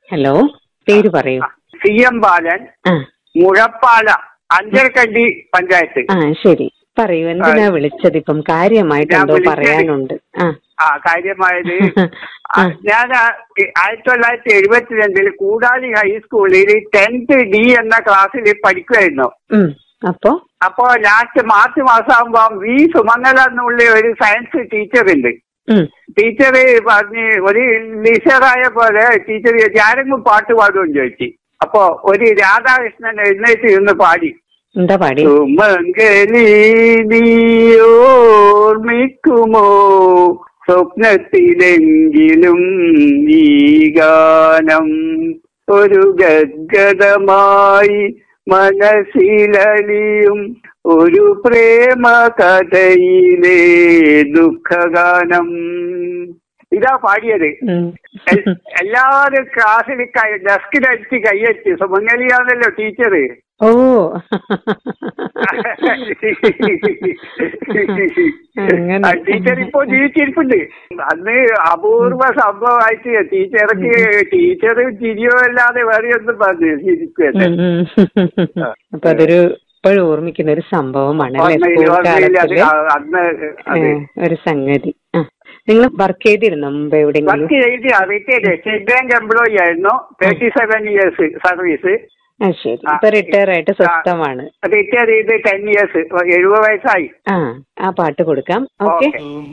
Hello പേര് പറയൂ C M ബാലൻ ആ മുഴപ്പാല അഞ്ചരക്കണ്ടി പഞ്ചായത്ത് ആ ശരി പറയൂ എന്തിനാ വിളിച്ചത് ഇപ്പം കാര്യമായിട്ട് ഞാൻ എന്തോ വിളിച്ചത് പറയാനുണ്ട് ആ ആ കാര്യമായത് ആ. ഞാൻ ആയിരത്തി തൊള്ളായിരത്തി എഴുപത്തിരണ്ടിൽ കൂടാലി ഹൈസ്കൂളിൽ ടെൻത്ത് ഡി എന്ന ക്ലാസ്സിൽ പഠിക്കുമായിരുന്നു ഉം. അപ്പോ അപ്പോ ലാസ്റ്റ് മാർച്ച് മാസമാകുമ്പോ വി സുമംഗല എന്നുള്ള ഒരു സയൻസ് ടീച്ചർ ഉണ്ട് ഉം. ടീച്ചർ പറഞ്ഞ് ഒരു ലിസറായ പോലെ ടീച്ചർ ആരെങ്കിലും പാട്ട് പാടുമെന്ന് ചോദിച്ചു അപ്പോ ഒരു രാധാകൃഷ്ണൻ എഴുന്നേറ്റ് ഇരുന്ന് പാടി എന്താ പാടി സുമംഗലി നീയോർമ്മിക്കുമോ സ്വപ്നത്തിലെങ്കിലും ഈ ഗാനം ഒരു ഗദ്ഗതമായി മനസ്സിലലിയും ഒരു പ്രേമ കഥയിലെ ദുഃഖഗാനം ഇതാ പാടിയത് ഉം. എൽ- എല്ലാവരും ക്ലാസ്സിൽ ഡെസ്കിലടിച്ച് കൈയറ്റ് സുമംഗലിയാണല്ലോ ടീച്ചർ ഓ അങ്ങനെ. ടീച്ചർ ഇപ്പോ ജീവിച്ചിരിപ്പുണ്ട് അന്ന് അപൂർവ സംഭവമായിട്ട് ടീച്ചർക്ക് ടീച്ചർ ചിരിയോ അല്ലാതെ വേറെ ഒന്നും പറഞ്ഞു ചിരിക്കുമല്ലേ ഉം, ഉം. അപ്പൊ അതൊരു ഇപ്പോഴും ഓർമ്മിക്കുന്ന ഒരു സംഭവമാണ് അല്ലേ ഓർമ്മയില്ല, സ്കൂൾ ഓർമ്മയില്ല. അത് കാലത്തില് ആ- അന്ന് അത് ഏ, ഒരു സംഗതി ആ നിങ്ങൾ വർക്ക് ചെയ്തിരുന്നോ മുമ്പ് എവിടെയെങ്കിലും വർക്ക് ചെയ്ത് റിട്ടയർഡ് സ്റ്റേറ്റ് ബാങ്ക് എംപ്ലോയി ആയിരുന്നു തേർട്ടി സെവൻ ഇയേഴ്സ് സർവീസ് ആ ശരി ഇപ്പൊ റിട്ടയർ ആയിട്ട് സ്വസ്ഥമാണ് റിട്ടയർ ചെയ്ത് ടെൻ ഇയേഴ്സ് എഴുപത് വയസ്സായി ആ ആ പാട്ട് കൊടുക്കാം ഓക്കെ ഓക്കെ